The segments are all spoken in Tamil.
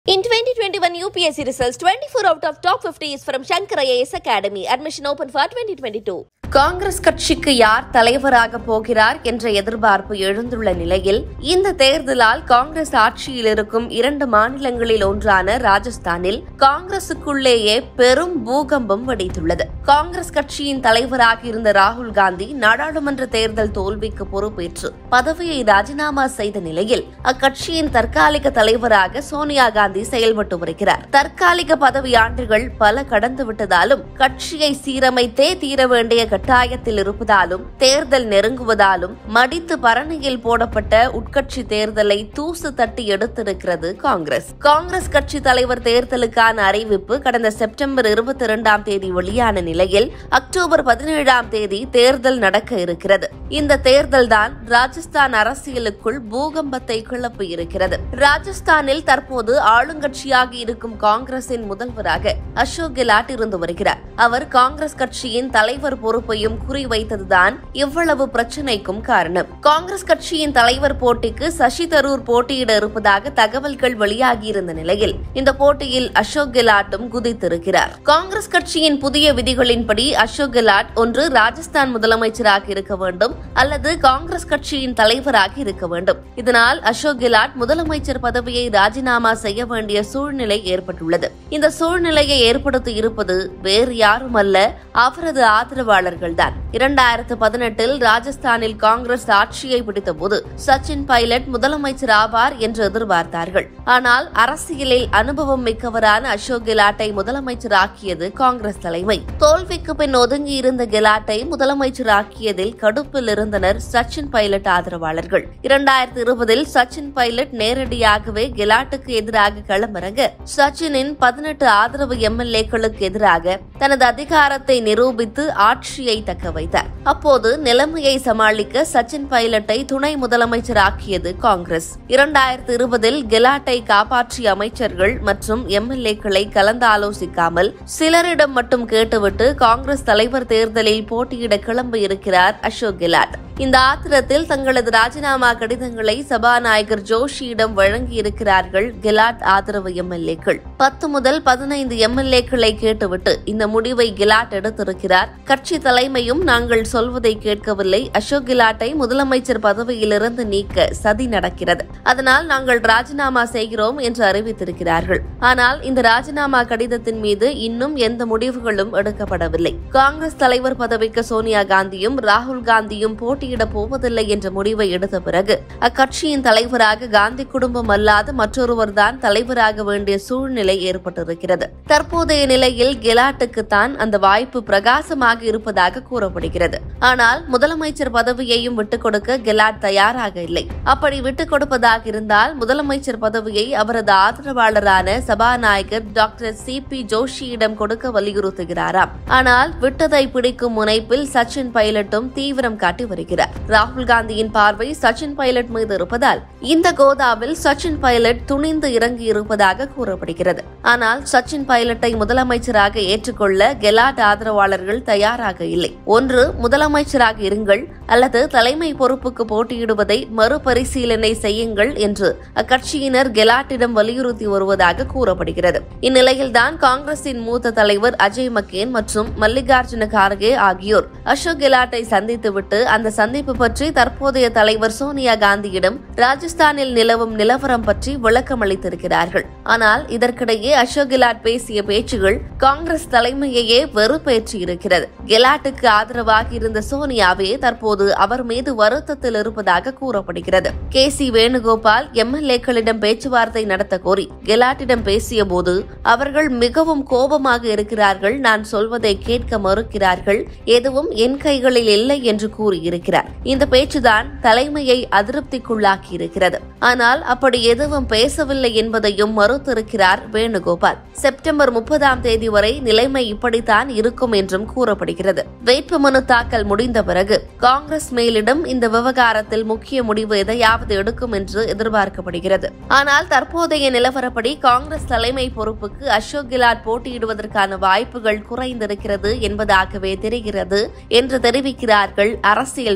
In 2021 UPSC results, 24 out of top 50 is from Shankar IAS Academy. Admission open for 2022. Congress கட்சிக்கு யார் தலைவராக போகிறார் என்ற எதிர்பார்ப்பு எழுந்துள்ள நிலையில் இந்த தேர்தலால் காங்கிரஸ் ஆட்சியில் இருக்கும் இரண்டு மாநிலங்களில் ஒன்றான ராஜஸ்தானில் காங்கிரசுக்குள்ளேயே பெரும் பூகம்பம் வெடித்துள்ளது காங்கிரஸ் கட்சியின் தலைவராக இருந்த ராகுல் காந்தி நாடாளுமன்ற தேர்தல் தோல்விக்கு பொறுப்பேற்று பதவியை ராஜினாமா செய்த நிலையில் அக்கட்சியின் தற்காலிக தலைவராக சோனியா காந்தி செயல்பட்டு வருகிறார் தற்காலிக பதவி ஆண்டுகள் பல கடந்து விட்டதாலும் கட்சியை சீரமைத்தே தீர வேண்டிய கட்டாயத்தில் இருப்பதாலும் தேர்தல் நெருங்குவதாலும் மடித்து பரணியில் போடப்பட்ட உட்கட்சி தேர்தலை தூசு தட்டி எடுத்திருக்கிறது காங்கிரஸ் காங்கிரஸ் கட்சி தலைவர் தேர்தலுக்கான அறிவிப்பு கடந்த செப்டம்பர் இருபத்தி இரண்டாம் தேதி வெளியான நிலையில் அக்டோபர் பதினேழாம் தேதி தேர்தல் நடக்க இருக்கிறது இந்த தேர்தல் தான் ராஜஸ்தான் அரசியலுக்குள் பூகம்பத்தை கிளப்பி இருக்கிறது ராஜஸ்தானில் தற்போது ஆளுங்கட்சியாக இருக்கும் காங்கிரசின் முதல்வராக அசோக் கெலாட் இருந்து வருகிறார் அவர் காங்கிரஸ் கட்சியின் தலைவர் பொறுப்பையும் குறிவைத்ததுதான் இவ்வளவு பிரச்சினைக்கும் காரணம் காங்கிரஸ் கட்சியின் தலைவர் போட்டிக்கு சசி தரூர் போட்டியிட இருப்பதாக தகவல்கள் வெளியாகியிருந்த நிலையில் இந்த போட்டியில் அசோக் கெலாட்டும் குதித்திருக்கிறார் காங்கிரஸ் கட்சியின் புதிய விதிகளின்படி அசோக் கெலாட் ஒன்று ராஜஸ்தான் முதலமைச்சராக இருக்க வேண்டும் அல்லது காங்கிரஸ் கட்சியின் தலைவராக இருக்க வேண்டும் இதனால் அசோக் கெலாட் முதலமைச்சர் பதவியை ராஜினாமா செய்ய வேண்டிய சூழ்நிலை ஏற்பட்டுள்ளது இந்த சூழ்நிலையை ஏற்படுத்தி இருப்பது வேறு யாரும் அல்ல அவரது ஆதரவாளர்கள்தான் இரண்டாயிரத்து பதினெட்டில் ராஜஸ்தானில் காங்கிரஸ் ஆட்சியை பிடித்தபோது சச்சின் பைலட் முதலமைச்சர் ஆவார் என்று எதிர்பார்த்தார்கள் ஆனால் அரசியலில் அனுபவம் மிக்கவரான அசோக் கெலாட்டை முதலமைச்சராக்கியது காங்கிரஸ் தலைமை தோல்விக்கு பின் ஒதுங்கியிருந்த கெலாட்டை முதலமைச்சராக்கியதில் கடுப்பில் இருந்தனர் சச்சின் பைலட் ஆதரவாளர்கள் இரண்டாயிரத்து இருபதில் சச்சின் பைலட் நேரடியாகவே கெலாட்டுக்கு எதிராக களமிறங்க சச்சினின் பதினெட்டு ஆதரவு எம்எல்ஏக்களுக்கு எதிராக தனது அதிகாரத்தை நிரூபித்து ஆட்சியை தக்க வைத்தார் அப்போது நிலைமையை சமாளிக்க சச்சின் பைலட்டை துணை முதலமைச்சராக்கியது காங்கிரஸ் இரண்டாயிரத்து இருபதில் கெலாட்டை காப்பாற்றிய அமைச்சர்கள் மற்றும் எம்எல்ஏக்களை கலந்தாலோசிக்காமல் சிலரிடம் மட்டும் கேட்டுவிட்டு காங்கிரஸ் தலைவர் தேர்தலில் போட்டியிட கிளம்பியிருக்கிறார் அசோக் கெலாட் இந்த ஆத்திரத்தில் தங்களது ராஜினாமா கடிதங்களை சபாநாயகர் ஜோஷியிடம் வழங்கியிருக்கிறார்கள் கெலாட் ஆதரவு எம்எல்ஏக்கள் பத்து முதல் பதினைந்து எம்எல்ஏக்களை கேட்டுவிட்டு இந்த முடிவை கெலாட் எடுத்திருக்கிறார் கட்சி தலைமையும் நாங்கள் சொல்வதை கேட்கவில்லை அசோக் கெலாட்டை முதலமைச்சர் பதவியிலிருந்து நீக்க சதி நடக்கிறது அதனால் நாங்கள் ராஜினாமா செய்கிறோம் என்று அறிவித்திருக்கிறார்கள் ஆனால் இந்த ராஜினாமா கடிதத்தின் மீது இன்னும் எந்த முடிவுகளும் எடுக்கப்படவில்லை காங்கிரஸ் தலைவர் பதவிக்கு சோனியா காந்தியும் ராகுல் காந்தியும் போட்டியிடப் போவதில்லை என்ற முடிவை எடுத்த பிறகு அக்கட்சியின் தலைவராக காந்தி குடும்பம் அல்லாத மற்றொருவர்தான் தலைவராக வேண்டிய சூழ்நிலை ஏற்பட்டிருக்கிறது தற்போதைய நிலையில் கெலாட்டுக்குத்தான் அந்த வாய்ப்பு பிரகாசமாக இருப்பதாக கூறப்படுகிறது ஆனால் முதலமைச்சர் பதவியையும் விட்டுக் கொடுக்க கெலாட் தயாராக இல்லை அப்படி விட்டுக் கொடுப்பதாக இருந்தால் முதலமைச்சர் பதவியை அவரது ஆதரவாளரான சபாநாயகர் டாக்டர் சி பி ஜோஷியிடம் கொடுக்க வலியுறுத்துகிறாராம் ஆனால் விட்டதை பிடிக்கும் முனைப்பில் சச்சின் பைலட்டும் தீவிரம் காட்டி வருகிறார் ராகுல் காந்தியின் பார்வை சச்சின் பைலட் மீது இருப்பதால் இந்த கோதாவில் சச்சின் பைலட் துணிந்து இறங்கி இருப்பதாக கூறப்படுகிறது ஆனால் சச்சின் பைலட்டை முதலமைச்சராக ஏற்றுக்கொள்ள கெலாட் ஆதரவாளர்கள் தயாராக இல்லை ஒன்று முதலமைச்சராக இருங்கள் அல்லது தலைமை பொறுப்புக்கு போட்டியிடுவதை மறுபரிசீலனை செய்யுங்கள் என்று அக்கட்சியினர் கெலாட்டிடம் வலியுறுத்தி வருவதாக கூறப்படுகிறது இந்நிலையில்தான் காங்கிரசின் மூத்த தலைவர் அஜய் மக்கேன் மற்றும் மல்லிகார்ஜுன கார்கே ஆகியோர் அசோக் கெலாட்டை சந்தித்துவிட்டு அந்த சந்திப்பு பற்றி தற்போதைய தலைவர் சோனியா காந்தியிடம் ராஜஸ்தானில் நிலவும் நிலவரம் பற்றி விளக்கம் அளித்திருக்கிறார்கள் ஆனால் இதற்கிடையே அசோக் கெலாட் பேசிய பேச்சுகள் காங்கிரஸ் தலைமையையே வெறுப்பேற்றியிருக்கிறது கெலாட்டுக்கு ஆதரவாக இருந்த சோனியாவே தற்போது அவர் மீது வருத்தத்தில் இருப்பதாக கூறப்படுகிறது கே சி வேணுகோபால் எம்எல்ஏக்களிடம் பேச்சுவார்த்தை நடத்த கோரி கெலாட்டிடம் பேசிய போது அவர்கள் மிகவும் கோபமாக இருக்கிறார்கள் நான் சொல்வதை கேட்க மறுக்கிறார்கள் எதுவும் என் கைகளில் இல்லை என்று கூறியிருக்கிறார் இந்த பேச்சுதான் தலைமையை அதிருப்திக்குள்ளாக்கி இருக்கிறது ஆனால் அப்படி எதுவும் பேசவில்லை என்பதையும் மறுத்திருக்கிறார் வேணுகோபால் செப்டம்பர் முப்பதாம் தேதி வரை நிலைமை இப்படித்தான் இருக்கும் என்றும் கூறப்படுகிறது வேட்புமனு தாக்கல் முடிந்த பிறகு காங்கிரஸ் மேலிடம் இந்த விவகாரத்தில் முக்கிய முடிவு எதையாவது எடுக்கும் என்று எதிர்பார்க்கப்படுகிறது ஆனால் தற்போதைய நிலவரப்படி காங்கிரஸ் தலைமை பொறுப்புக்கு அசோக் கெலாட் போட்டியிடுவதற்கான வாய்ப்புகள் குறைந்திருக்கிறது என்பதாகவே தெரிகிறது என்று தெரிவிக்கிறார்கள் அரசியல்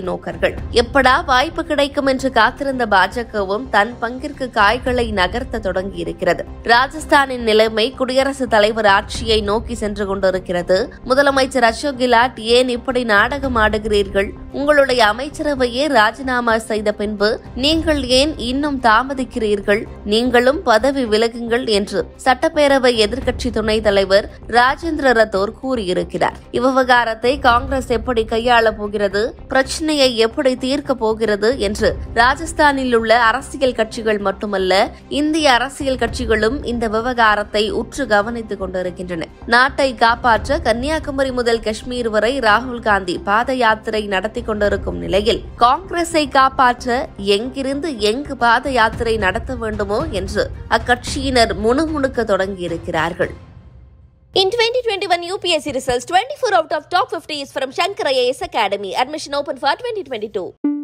தொலைநோக்கர்கள் எப்படா வாய்ப்பு கிடைக்கும் என்று காத்திருந்த பாஜகவும் தன் பங்கிற்கு காய்களை நகர்த்த தொடங்கியிருக்கிறது ராஜஸ்தானின் நிலைமை குடியரசுத் தலைவர் ஆட்சியை நோக்கி சென்று கொண்டிருக்கிறது முதலமைச்சர் அசோக் கெலாட் ஏன் இப்படி நாடகம் ஆடுகிறீர்கள் உங்களுடைய அமைச்சரவையே ராஜினாமா செய்த பின்பு நீங்கள் ஏன் இன்னும் தாமதிக்கிறீர்கள் நீங்களும் பதவி விலகுங்கள் என்று சட்டப்பேரவை எதிர்க்கட்சி துணைத் தலைவர் ராஜேந்திர ரத்தோர் கூறியிருக்கிறார் இவ்விவகாரத்தை காங்கிரஸ் எப்படி கையாளப் போகிறது பிரச்சனையை எப்படி தீர்க்கப் போகிறது என்று ராஜஸ்தானில் உள்ள அரசியல் கட்சிகள் மட்டுமல்ல இந்திய அரசியல் கட்சிகளும் இந்த விவகாரத்தை உற்று கவனித்துக் கொண்டிருக்கின்றன நாட்டை காப்பாற்ற கன்னியாகுமரி முதல் காஷ்மீர் வரை ராகுல் காந்தி பாத யாத்திரை நடத்தி கொண்டிருக்கும் நிலையில் காங்கிரஸை காப்பாற்ற எங்கிருந்து எங்கு பாத யாத்திரை நடத்த வேண்டுமோ என்று அக்கட்சியினர் முணுமுணுக்க தொடங்கியிருக்கிறார்கள் In 2021 UPSC results, 24 out of top 50 is from Shankar IAS Academy. Admission open for 2022.